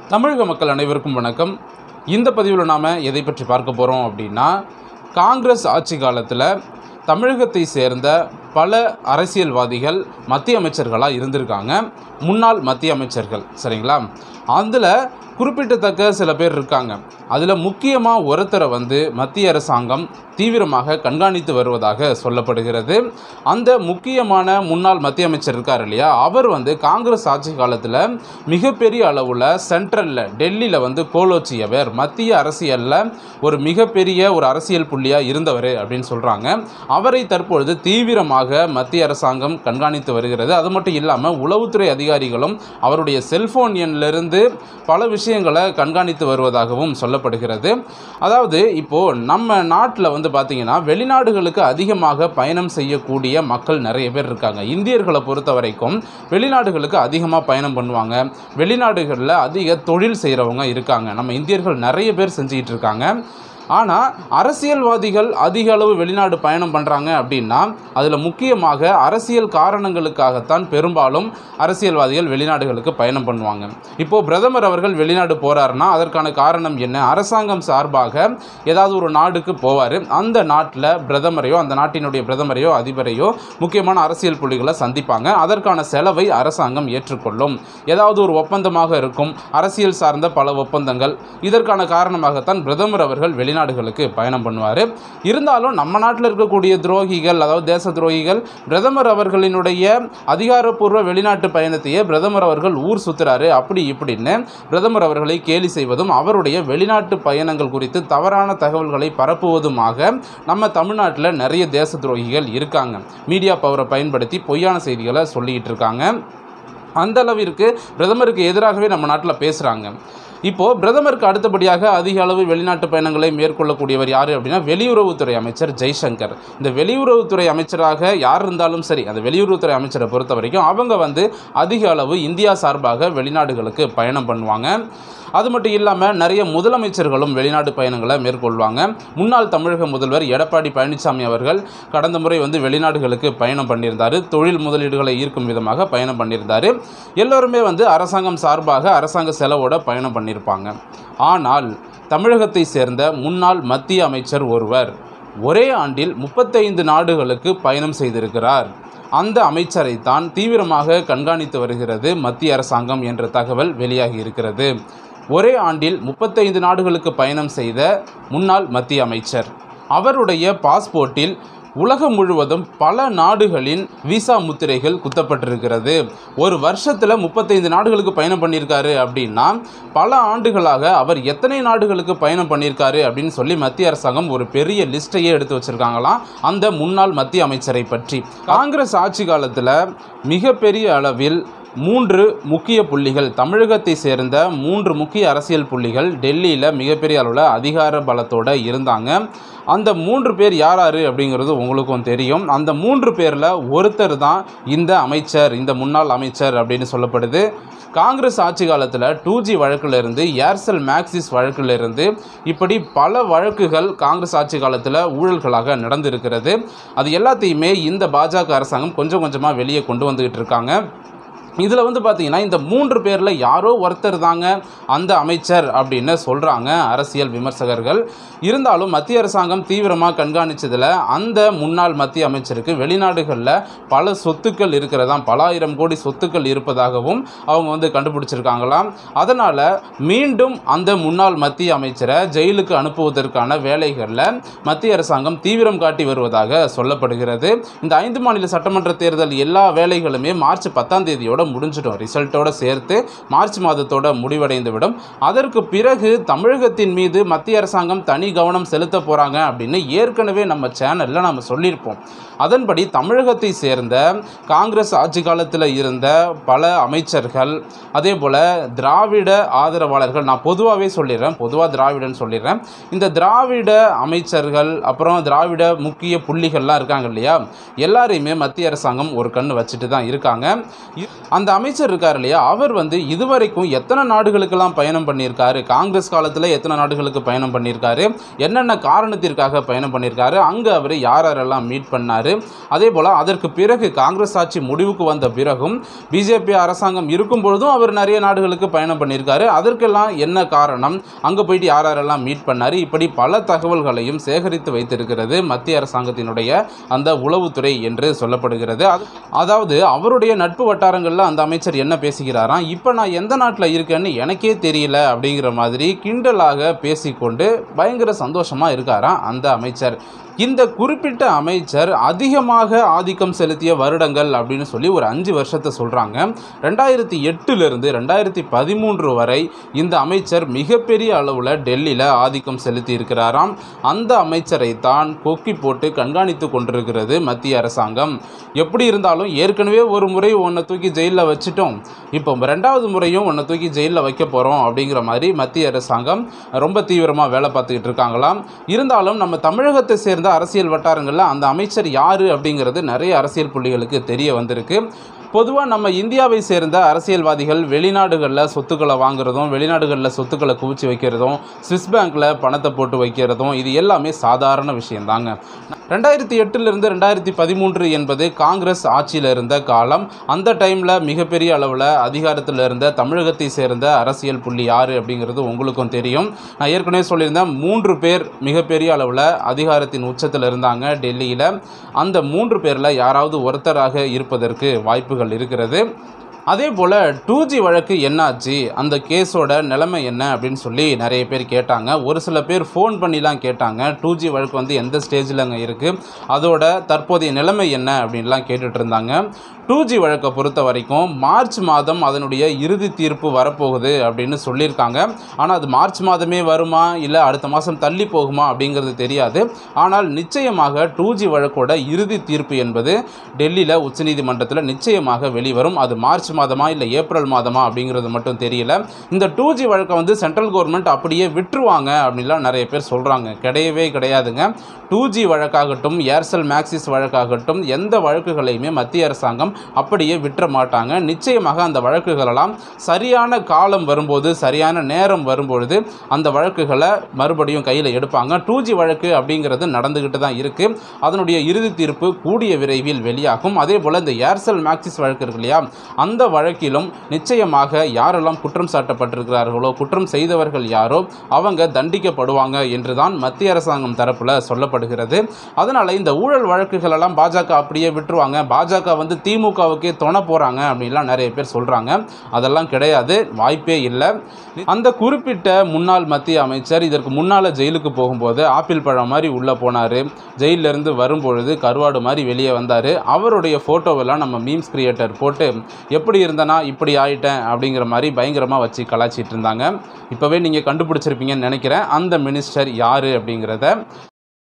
தமிழக மக்கள் அனைவருக்கும் வணக்கம் இந்த பதிவில் நாம் எதை பற்றி பார்க்க போகிறோம் அப்படின்னா காங்கிரஸ் ஆட்சி காலத்தில் தமிழகத்தை சேர்ந்த பல அரசியல்வாதிகள் மத்திய அமைச்சர்களாக இருந்திருக்காங்க முன்னாள் மத்திய அமைச்சர்கள் சரிங்களா அதில் குறிப்பிட்டத்தக்க சில பேர் இருக்காங்க அதில் முக்கியமாக ஒருத்தரை வந்து மத்திய அரசாங்கம் தீவிரமாக கண்காணித்து வருவதாக சொல்லப்படுகிறது அந்த முக்கியமான முன்னாள் மத்திய அமைச்சர் இருக்கார் இல்லையா அவர் வந்து காங்கிரஸ் ஆட்சி காலத்தில் மிகப்பெரிய அளவில் சென்ட்ரலில் டெல்லியில் வந்து கோலோச்சியவர் மத்திய அரசியலில் ஒரு மிகப்பெரிய ஒரு அரசியல் புள்ளியாக இருந்தவர் அப்படின்னு சொல்கிறாங்க அவரை தற்பொழுது தீவிரமாக மத்திய அரசாங்கம் கண்காணித்து வருகிறது அது மட்டும் இல்லாமல் உளவுத்துறை அதிகாரிகளும் அவருடைய செல்போன் எண்ணிலிருந்து பல விஷயங்களை கண்காணித்து வருவதாகவும் சொல்லப்படுகிறது அதாவது இப்போது நம்ம நாட்டில் வந்து பார்த்திங்கன்னா வெளிநாடுகளுக்கு அதிகமாக பயணம் செய்யக்கூடிய மக்கள் நிறைய பேர் இருக்காங்க இந்தியர்களை பொறுத்த வரைக்கும் வெளிநாடுகளுக்கு அதிகமாக பயணம் பண்ணுவாங்க வெளிநாடுகளில் அதிக தொழில் செய்கிறவங்க இருக்காங்க நம்ம இந்தியர்கள் நிறைய பேர் செஞ்சுக்கிட்டு இருக்காங்க ஆனால் அரசியல்வாதிகள் அதிக அளவு வெளிநாடு பயணம் பண்ணுறாங்க அப்படின்னா அதில் முக்கியமாக அரசியல் காரணங்களுக்காகத்தான் பெரும்பாலும் அரசியல்வாதிகள் வெளிநாடுகளுக்கு பயணம் பண்ணுவாங்க இப்போது பிரதமர் அவர்கள் வெளிநாடு போகிறாருன்னா அதற்கான காரணம் என்ன அரசாங்கம் சார்பாக ஏதாவது ஒரு நாடுக்கு போவார் அந்த நாட்டில் பிரதமரையோ அந்த நாட்டினுடைய பிரதமரையோ அதிபரையோ முக்கியமான அரசியல் புள்ளிகளை சந்திப்பாங்க அதற்கான செலவை அரசாங்கம் ஏற்றுக்கொள்ளும் ஏதாவது ஒரு ஒப்பந்தமாக இருக்கும் அரசியல் சார்ந்த பல ஒப்பந்தங்கள் இதற்கான காரணமாகத்தான் பிரதமர் அவர்கள் வெளிநாடுகளுக்கு பயணம் பண்ணுவார் இருந்தாலும் நம்ம நாட்டில் இருக்கக்கூடிய துரோகிகள் அதாவது தேச துரோகிகள் பிரதமர் அவர்களினுடைய அதிகாரப்பூர்வ வெளிநாட்டு பயணத்தையே பிரதமர் அவர்கள் ஊர் சுற்றுறாரு அப்படி இப்படின்னு பிரதமர் அவர்களை கேலி செய்வதும் அவருடைய வெளிநாட்டு பயணங்கள் குறித்து தவறான தகவல்களை பரப்புவதுமாக நம்ம தமிழ்நாட்டில் நிறைய தேச துரோகிகள் இருக்காங்க மீடியா பவரை பயன்படுத்தி பொய்யான செய்திகளை சொல்லிக்கிட்டு இருக்காங்க அந்த அளவிற்கு பிரதமருக்கு எதிராகவே நம்ம நாட்டில் பேசுகிறாங்க இப்போது பிரதமருக்கு அடுத்தபடியாக அதிக அளவு வெளிநாட்டு பயணங்களை மேற்கொள்ளக்கூடியவர் யார் அப்படின்னா வெளியுறவுத்துறை அமைச்சர் ஜெய்சங்கர் இந்த வெளியுறவுத்துறை அமைச்சராக யார் இருந்தாலும் சரி அந்த வெளியுறவுத்துறை அமைச்சரை பொறுத்த வரைக்கும் அவங்க வந்து அதிக அளவு இந்தியா சார்பாக வெளிநாடுகளுக்கு பயணம் பண்ணுவாங்க அது மட்டும் இல்லாமல் நிறைய முதலமைச்சர்களும் வெளிநாட்டு பயணங்களை மேற்கொள்வாங்க முன்னாள் தமிழக முதல்வர் எடப்பாடி பழனிசாமி அவர்கள் கடந்த முறை வந்து வெளிநாடுகளுக்கு பயணம் பண்ணியிருந்தார் தொழில் முதலீடுகளை ஈர்க்கும் விதமாக பயணம் பண்ணியிருந்தார் எல்லோருமே வந்து அரசாங்கம் சார்பாக அரசாங்க செலவோட பயணம் பண்ணியிருப்பாங்க ஆனால் தமிழகத்தை சேர்ந்த முன்னாள் மத்திய அமைச்சர் ஒருவர் ஒரே ஆண்டில் முப்பத்தைந்து நாடுகளுக்கு பயணம் செய்திருக்கிறார் அந்த அமைச்சரை தான் தீவிரமாக கண்காணித்து வருகிறது மத்திய அரசாங்கம் என்ற தகவல் வெளியாகி இருக்கிறது ஒரே ஆண்டில் முப்பத்தைந்து நாடுகளுக்கு பயணம் செய்த முன்னாள் மத்திய அமைச்சர் அவருடைய பாஸ்போர்ட்டில் உலகம் முழுவதும் பல நாடுகளின் விசா முத்திரைகள் குத்தப்பட்டிருக்கிறது ஒரு வருஷத்தில் முப்பத்தைந்து நாடுகளுக்கு பயணம் பண்ணியிருக்காரு அப்படின்னா பல ஆண்டுகளாக அவர் எத்தனை நாடுகளுக்கு பயணம் பண்ணியிருக்காரு அப்படின்னு சொல்லி மத்திய அரசாங்கம் ஒரு பெரிய லிஸ்ட்டையே எடுத்து வச்சிருக்காங்களாம் அந்த முன்னாள் மத்திய அமைச்சரை பற்றி காங்கிரஸ் ஆட்சி காலத்தில் மிகப்பெரிய அளவில் மூன்று முக்கிய புள்ளிகள் தமிழகத்தை சேர்ந்த மூன்று முக்கிய அரசியல் புள்ளிகள் டெல்லியில் மிகப்பெரிய அளவில் அதிகார பலத்தோடு இருந்தாங்க அந்த மூன்று பேர் யார் யார் அப்படிங்கிறது உங்களுக்கும் தெரியும் அந்த மூன்று பேரில் ஒருத்தர் தான் இந்த அமைச்சர் இந்த முன்னாள் அமைச்சர் அப்படின்னு சொல்லப்படுது காங்கிரஸ் ஆட்சி காலத்தில் டூ ஜி வழக்கிலிருந்து ஏர்செல் மேக்சிஸ் வழக்கிலிருந்து இப்படி பல வழக்குகள் காங்கிரஸ் ஆட்சி காலத்தில் ஊழல்களாக நடந்திருக்கிறது அது எல்லாத்தையுமே இந்த பாஜக அரசாங்கம் கொஞ்சம் கொஞ்சமாக வெளியே கொண்டு வந்துக்கிட்டு இருக்காங்க இதில் வந்து பார்த்தீங்கன்னா இந்த மூன்று பேரில் யாரோ ஒருத்தர் தாங்க அந்த அமைச்சர் அப்படின்னு சொல்கிறாங்க அரசியல் விமர்சகர்கள் இருந்தாலும் மத்திய அரசாங்கம் தீவிரமாக கண்காணித்ததில் அந்த முன்னாள் மத்திய அமைச்சருக்கு வெளிநாடுகளில் பல சொத்துக்கள் இருக்கிறதாம் பல ஆயிரம் கோடி சொத்துக்கள் இருப்பதாகவும் அவங்க வந்து கண்டுபிடிச்சிருக்காங்களாம் அதனால் மீண்டும் அந்த முன்னாள் மத்திய அமைச்சரை ஜெயிலுக்கு அனுப்புவதற்கான வேலைகளில் மத்திய அரசாங்கம் தீவிரம் காட்டி வருவதாக சொல்லப்படுகிறது இந்த ஐந்து மாநில சட்டமன்ற தேர்தல் எல்லா வேலைகளுமே மார்ச் பத்தாம் தேதியோட முடிஞ்சிடும் ரிசல்ட்டோட சேர்த்து மார்ச் மாதத்தோட முடிவடைந்து விடும் அதற்கு பிறகு தமிழகத்தின் மீது மத்திய அரசாங்கம் தனி கவனம் செலுத்த போகிறாங்க அப்படின்னு ஏற்கனவே நம்ம சேனலில் நம்ம சொல்லியிருப்போம் அதன்படி தமிழகத்தை சேர்ந்த காங்கிரஸ் ஆட்சி காலத்தில் இருந்த பல அமைச்சர்கள் அதே போல் திராவிட ஆதரவாளர்கள் நான் பொதுவாகவே சொல்லிடுறேன் பொதுவாக திராவிடன்னு சொல்லிடுறேன் இந்த திராவிட அமைச்சர்கள் அப்புறம் திராவிட முக்கிய புள்ளிகள்லாம் இருக்காங்க இல்லையா எல்லாரையுமே மத்திய அரசாங்கம் ஒரு கண் வச்சுட்டு தான் இருக்காங்க இ- அந்த அமைச்சர் இருக்கார் இல்லையா அவர் வந்து இதுவரைக்கும் எத்தனை நாடுகளுக்கெல்லாம் பயணம் பண்ணியிருக்காரு காங்கிரஸ் காலத்தில் எத்தனை நாடுகளுக்கு பயணம் பண்ணியிருக்காரு என்னென்ன காரணத்திற்காக பயணம் பண்ணியிருக்காரு அங்கே அவர் யார் யாரெல்லாம் மீட் பண்ணார் அதே போல் அதற்கு பிறகு காங்கிரஸ் ஆட்சி முடிவுக்கு வந்த பிறகும் பிஜேபி அரசாங்கம் இருக்கும் பொழுதும் அவர் நிறைய நாடுகளுக்கு பயணம் பண்ணியிருக்காரு அதற்கெல்லாம் என்ன காரணம் அங்கே போயிட்டு யார் யாரெல்லாம் மீட் பண்ணார் இப்படி பல தகவல்களையும் சேகரித்து வைத்திருக்கிறது மத்திய அரசாங்கத்தினுடைய அந்த உளவுத்துறை என்று சொல்லப்படுகிறது அது- அதாவது அவருடைய நட்பு வட்டாரங்களில் அந்த அமைச்சர் என்ன பேசுகிறாராம் இப்போ நான் எந்த நாட்டில் இருக்கேன்னு எனக்கே தெரியல அப்படிங்கிற மாதிரி கிண்டலாக பேசிக்கொண்டு பயங்கர சந்தோஷமாக இருக்காராம் அந்த அமைச்சர் இந்த குறிப்பிட்ட அமைச்சர் அதிகமாக ஆதிக்கம் செலுத்திய வருடங்கள் அப்படின்னு சொல்லி ஒரு அஞ்சு வருஷத்தை சொல்கிறாங்க ரெண்டாயிரத்தி எட்டுலேருந்து ரெண்டாயிரத்தி பதிமூன்று வரை இந்த அமைச்சர் மிகப்பெரிய அளவில் டெல்லியில் ஆதிக்கம் செலுத்தி இருக்கிறாராம் அந்த அமைச்சரை தான் கொக்கி போட்டு கண்காணித்து கொண்டிருக்கிறது மத்திய அரசாங்கம் எப்படி இருந்தாலும் ஏற்கனவே ஒரு முறை உன்னை தூக்கி ஜெயிலில் வச்சுட்டோம் இப்போ ரெண்டாவது முறையும் உன்னை தூக்கி ஜெயிலில் வைக்க போகிறோம் அப்படிங்கிற மாதிரி மத்திய அரசாங்கம் ரொம்ப தீவிரமாக வேலை பார்த்துக்கிட்டு இருக்காங்களாம் இருந்தாலும் நம்ம தமிழகத்தை சேர்ந்த அரசியல் வட்டாரங்களில் அந்த அமைச்சர் யார் அப்படிங்கிறது நிறைய அரசியல் புள்ளிகளுக்கு தெரிய வந்திருக்கு பொதுவாக நம்ம இந்தியாவை சேர்ந்த அரசியல்வாதிகள் வெளிநாடுகளில் சொத்துக்களை வாங்குறதும் வெளிநாடுகளில் சொத்துக்களை குவிச்சு வைக்கிறதும் ஸ்விஸ் பேங்க்கில் பணத்தை போட்டு வைக்கிறதும் இது எல்லாமே சாதாரண விஷயம்தாங்க ரெண்டாயிரத்தி எட்டுலேருந்து ரெண்டாயிரத்தி பதிமூன்று என்பது காங்கிரஸ் ஆட்சியில் இருந்த காலம் அந்த டைமில் மிகப்பெரிய அளவில் அதிகாரத்தில் இருந்த தமிழகத்தை சேர்ந்த அரசியல் புள்ளி யார் அப்படிங்கிறது உங்களுக்கும் தெரியும் நான் ஏற்கனவே சொல்லியிருந்தேன் மூன்று பேர் மிகப்பெரிய அளவில் அதிகாரத்தின் உச்சத்தில் இருந்தாங்க டெல்லியில் அந்த மூன்று பேரில் யாராவது ஒருத்தராக இருப்பதற்கு வாய்ப்புகள் இருக்கிறது அதே போல் டூ ஜி வழக்கு என்னாச்சு அந்த கேஸோட நிலைமை என்ன அப்படின்னு சொல்லி நிறைய பேர் கேட்டாங்க ஒரு சில பேர் ஃபோன் பண்ணிலாம் கேட்டாங்க டூ ஜி வழக்கு வந்து எந்த ஸ்டேஜில் அங்கே இருக்குது அதோட தற்போதைய நிலைமை என்ன அப்படின்லாம் கேட்டுட்டு இருந்தாங்க டூ ஜி வழக்கை பொறுத்த வரைக்கும் மார்ச் மாதம் அதனுடைய இறுதி தீர்ப்பு வரப்போகுது அப்படின்னு சொல்லியிருக்காங்க ஆனால் அது மார்ச் மாதமே வருமா இல்லை அடுத்த மாதம் தள்ளி போகுமா அப்படிங்கிறது தெரியாது ஆனால் நிச்சயமாக டூ ஜி வழக்கோட இறுதி தீர்ப்பு என்பது டெல்லியில் உச்சநீதிமன்றத்தில் நிச்சயமாக வெளிவரும் அது மார்ச் மாதமா இல்லை ஏப்ரல் மாதமா அப்படிங்கிறது மட்டும் தெரியல இந்த டூ ஜி வழக்கை வந்து சென்ட்ரல் கவர்மெண்ட் அப்படியே விட்டுருவாங்க அப்படின்லாம் நிறைய பேர் சொல்கிறாங்க கிடையவே கிடையாதுங்க டூ ஜி வழக்காகட்டும் ஏர்செல் மேக்சிஸ் வழக்காகட்டும் எந்த வழக்குகளையுமே மத்திய அரசாங்கம் அப்படியே விட்டுற மாட்டாங்க நிச்சயமாக அந்த வழக்குகளெல்லாம் சரியான காலம் வரும்போது சரியான நேரம் வரும்பொழுது அந்த வழக்குகளை மறுபடியும் கையில் எடுப்பாங்க டூ ஜி வழக்கு அப்படிங்கிறது நடந்துக்கிட்டு தான் இருக்குது அதனுடைய இறுதி தீர்ப்பு கூடிய விரைவில் வெளியாகும் அதே போல் இந்த ஏர்செல் மேக்சிஸ் வழக்கு இருக்கு இல்லையா அந்த வழக்கிலும் நிச்சயமாக யாரெல்லாம் குற்றம் சாட்டப்பட்டிருக்கிறார்களோ குற்றம் செய்தவர்கள் யாரோ அவங்க தண்டிக்கப்படுவாங்க என்று தான் மத்திய அரசாங்கம் தரப்பில் சொல்லப்படுகிறது அதனால் இந்த ஊழல் வழக்குகள் எல்லாம் பாஜக அப்படியே விட்டுருவாங்க பாஜக வந்து திமுகவுக்கே துணை போகிறாங்க அப்படின்லாம் நிறைய பேர் சொல்கிறாங்க அதெல்லாம் கிடையாது வாய்ப்பே இல்லை அந்த குறிப்பிட்ட முன்னாள் மத்திய அமைச்சர் இதற்கு முன்னால் ஜெயிலுக்கு போகும்போது ஆப்பிள் பழம் மாதிரி உள்ளே போனார் ஜெயிலிருந்து வரும்பொழுது கருவாடு மாதிரி வெளியே வந்தார் அவருடைய ஃபோட்டோவெல்லாம் நம்ம மீம்ஸ் கிரியேட்டர் போட்டு எப்படி இருந்தனா இப்படி ஆயிட்டேன் அப்படிங்கிற மாதிரி பயங்கரமாக வச்சு கலாச்சிட்டு இருந்தாங்க இப்போவே நீங்கள் கண்டுபிடிச்சிருப்பீங்கன்னு நினைக்கிறேன் அந்த மினிஸ்டர் யார் அப்படிங்கிறத